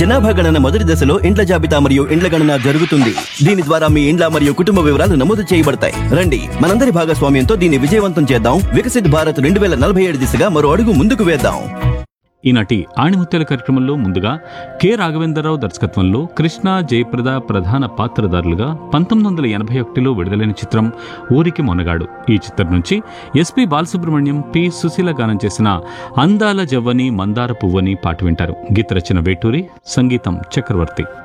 జనాభా గణన మొదటి దశలో ఇండ్ల జాబితా మరియు ఇండ్ల గణన జరుగుతుంది దీని ద్వారా మీ ఇండ్ల మరియు కుటుంబ వివరాలు నమోదు చేయబడతాయి రండి మనందరి భాగస్వామ్యంతో దీన్ని విజయవంతం చేద్దాం వికసిత్ భారత్ రెండు వేల నలభై ఏడు దిశగా మరో అడుగు ముందుకు వేద్దాం ఈనాటి ఆణిముత్యాల కార్యక్రమంలో ముందుగా కె రాఘవేంద్రరావు దర్శకత్వంలో కృష్ణ జయప్రద ప్రధాన పాత్రధారులుగా పంతొమ్మిది వందల ఎనభై ఒకటిలో విడుదలైన చిత్రం ఊరికి మొనగాడు ఈ చిత్రం నుంచి ఎస్పి బాలసుబ్రహ్మణ్యం పి సుశీల గానం చేసిన అందాల జవ్వని మందార పువ్వని పాట వింటారు గీత రచన వేటూరి సంగీతం చక్రవర్తి